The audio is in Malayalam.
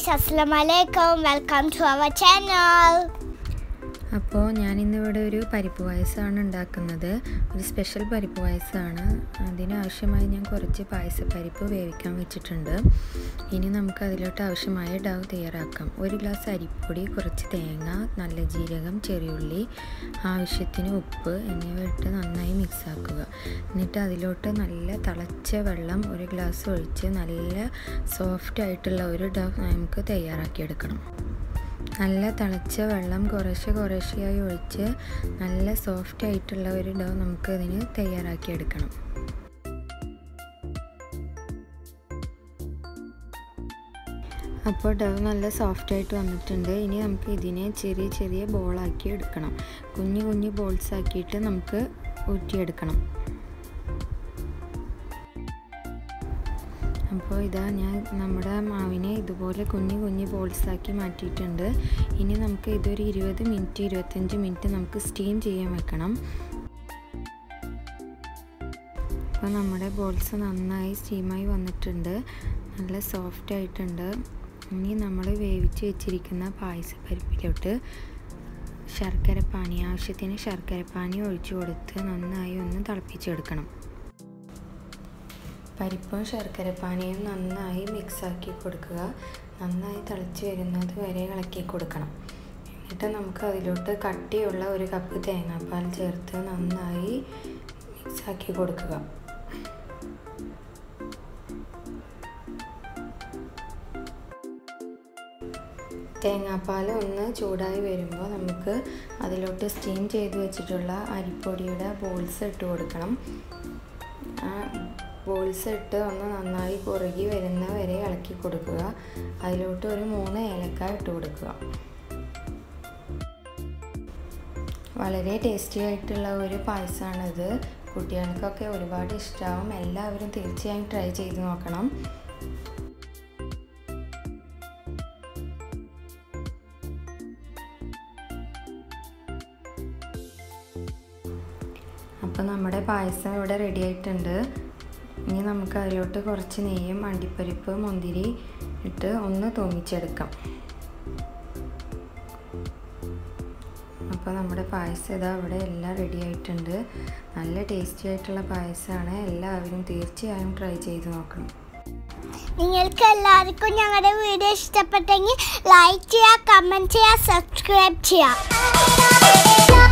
ഗൈസ് അസ്സലാം വലൈക്കും വെൽക്കം ടു അവർ ചാനൽ അപ്പോൾ ഞാനിന്നിവിടെ ഒരു പരിപ്പ് പായസമാണ് ഉണ്ടാക്കുന്നത് ഒരു സ്പെഷ്യൽ പരിപ്പ് പായസമാണ് അതിനാവശ്യമായി ഞാൻ കുറച്ച് പായസപ്പരിപ്പ് വേവിക്കാൻ വെച്ചിട്ടുണ്ട് ഇനി നമുക്ക് അതിലോട്ട് ആവശ്യമായ ഡവ് തയ്യാറാക്കാം ഒരു ഗ്ലാസ് അരിപ്പൊടി കുറച്ച് തേങ്ങ നല്ല ജീരകം ചെറിയുള്ളി ആവശ്യത്തിന് ഉപ്പ് എന്നിവ ഇട്ട് നന്നായി മിക്സ് ആക്കുക എന്നിട്ട് അതിലോട്ട് നല്ല തിളച്ച വെള്ളം ഒരു ഗ്ലാസ് ഒഴിച്ച് നല്ല സോഫ്റ്റ് ആയിട്ടുള്ള ഒരു ഡവ് നമുക്ക് തയ്യാറാക്കിയെടുക്കണം നല്ല തിളച്ച വെള്ളം കുറേശ്ശെ കുറേശ്ശെയായി ഒഴിച്ച് നല്ല സോഫ്റ്റ് ആയിട്ടുള്ള ഒരു ഡോ നമുക്ക് ഇതിന് തയ്യാറാക്കിയെടുക്കണം അപ്പോൾ ഡവ് നല്ല സോഫ്റ്റ് ആയിട്ട് വന്നിട്ടുണ്ട് ഇനി നമുക്ക് ഇതിനെ ചെറിയ ചെറിയ ബോളാക്കി എടുക്കണം കുഞ്ഞു കുഞ്ഞു ബോൾസ് ആക്കിയിട്ട് നമുക്ക് ഊറ്റിയെടുക്കണം അപ്പോൾ ഇതാ ഞാൻ നമ്മുടെ മാവിനെ ഇതുപോലെ കുഞ്ഞു കുഞ്ഞു ബോൾസാക്കി മാറ്റിയിട്ടുണ്ട് ഇനി നമുക്ക് ഇതൊരു ഇരുപത് മിനിറ്റ് ഇരുപത്തഞ്ച് മിനിറ്റ് നമുക്ക് സ്റ്റീം ചെയ്യാൻ വെക്കണം അപ്പോൾ നമ്മുടെ ബോൾസ് നന്നായി സ്റ്റീമായി വന്നിട്ടുണ്ട് നല്ല സോഫ്റ്റ് ആയിട്ടുണ്ട് ഇനി നമ്മൾ വേവിച്ച് വെച്ചിരിക്കുന്ന പായസപ്പരിപ്പിലോട്ട് ശർക്കര പാനി ആവശ്യത്തിന് ശർക്കര പാനി ഒഴിച്ചു കൊടുത്ത് നന്നായി ഒന്ന് തിളപ്പിച്ചെടുക്കണം പരിപ്പും ശർക്കരപ്പാനിയും നന്നായി മിക്സാക്കി കൊടുക്കുക നന്നായി തിളച്ച് വരുന്നത് വരെ ഇളക്കി കൊടുക്കണം എന്നിട്ട് നമുക്ക് അതിലോട്ട് കട്ടിയുള്ള ഒരു കപ്പ് തേങ്ങാപ്പാൽ ചേർത്ത് നന്നായി മിക്സാക്കി കൊടുക്കുക തേങ്ങാപ്പാൽ ഒന്ന് ചൂടായി വരുമ്പോൾ നമുക്ക് അതിലോട്ട് സ്റ്റീം ചെയ്ത് വെച്ചിട്ടുള്ള അരിപ്പൊടിയുടെ ബോൾസ് ഇട്ട് കൊടുക്കണം ആ ബോൾസ് ഇട്ട് ഒന്ന് നന്നായി കുറുകി വരുന്ന വരെ ഇളക്കി കൊടുക്കുക അതിലോട്ട് ഒരു മൂന്ന് ഏലക്ക ഇട്ട് കൊടുക്കുക വളരെ ടേസ്റ്റി ആയിട്ടുള്ള ഒരു പായസമാണിത് കുട്ടികൾക്കൊക്കെ ഒരുപാട് ഇഷ്ടമാവും എല്ലാവരും തീർച്ചയായും ട്രൈ ചെയ്ത് നോക്കണം അപ്പോൾ നമ്മുടെ പായസം ഇവിടെ റെഡി ആയിട്ടുണ്ട് ഇനി നമുക്ക് അതിലോട്ട് കുറച്ച് നെയ്യും അണ്ടിപ്പരിപ്പ് മുന്തിരി ഇട്ട് ഒന്ന് തൂമിച്ചെടുക്കാം അപ്പോൾ നമ്മുടെ പായസം ഇതാ ഇവിടെ എല്ലാം റെഡി ആയിട്ടുണ്ട് നല്ല ടേസ്റ്റി ആയിട്ടുള്ള പായസമാണ് എല്ലാവരും തീർച്ചയായും ട്രൈ ചെയ്ത് നോക്കണം നിങ്ങൾക്ക് എല്ലാവർക്കും ഞങ്ങളുടെ വീഡിയോ ഇഷ്ടപ്പെട്ടെങ്കിൽ ലൈക്ക് ചെയ്യുക കമൻറ്റ് ചെയ്യുക സബ്സ്ക്രൈബ് ചെയ്യുക